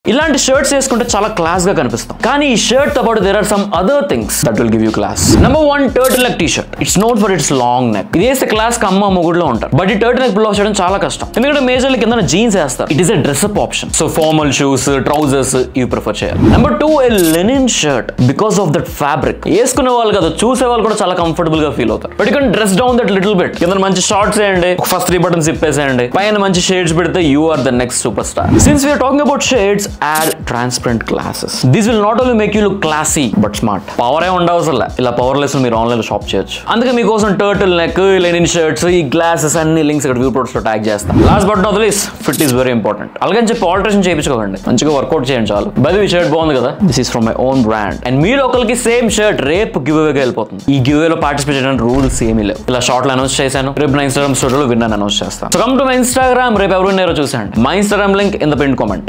ఇలాంటి షర్ట్స్ వేసుకుంటే చాలా క్లాస్ గా కనిపిస్తాం కానీ ఈ షర్ట్ తో పాటు there are some other things that will give you class number one turtle neck T shirt it's not for it's long neck ఇది వేస్తే క్లాస్ కి అమ్మ మొగుడులో ఉంటారు బట్ ఈ టర్టిల్ నెక్ పుల్ ఆఫ్ చేయడం చాలా కష్టం ఎందుకంటే మేజర్లీ కింద జీన్స్ వేస్తారు it is a dress up option so formal shoes trousers ఇవి ప్రిఫర్ చేయాలి number two a linen shirt because of that fabric వేసుకునే వాళ్ళు కదా చూసే వాళ్ళు కూడా చాలా కంఫర్టబుల్ గా ఫీల్ అవుతారు but you can dress down that little bit కింద మంచి షార్ట్స్ వేయండి ఫస్ట్ త్రీ బటన్స్ ఇప్పేసేయండి పైన మంచి షేడ్స్ పెడితే you are the next super star since we're talking about shades add transparent glasses this will not only make you look classy but smart power ఏ ఉండవసరం ఇలా powerless మీరు online లో shop చేయొచ్చు అందుకే మీకోసం టర్టిల్ నెక్ లెనిన్ షర్ట్స్ ఈ glasses అన్ని లింక్స్ ఇక్కడ వ్యూ ప్రొడక్ట్స్ లో ట్యాగ్ చేస్తాం last but not least fit is very important అలాగని చెప్పి ఆల్టరేషన్ చేయించుకోకండి మంచిగా వర్కౌట్ చేయండి చాలు బది ఈ షర్ట్ బాగుంది కదా this is from my own brand and మీ లోకల్కి సేమ్ షర్ట్ రేపు గివ్ అవేగా వెళ్ళిపోతుంది ఈ గివ్ లో పార్టిసిపేట్ చేయడానికి రూల్స్ ఏమీ లేవు ఇలా షార్ట్ లో అనౌన్స్ చేశాను రేపు నా ఇన్స్టాగ్రామ్ స్టోరీలో విన్నాను అనౌన్స్ చేస్తాను so come to my Instagram రేపు ఎవరు ఉన్నారో చూసండి మా Instagram link in the pin comment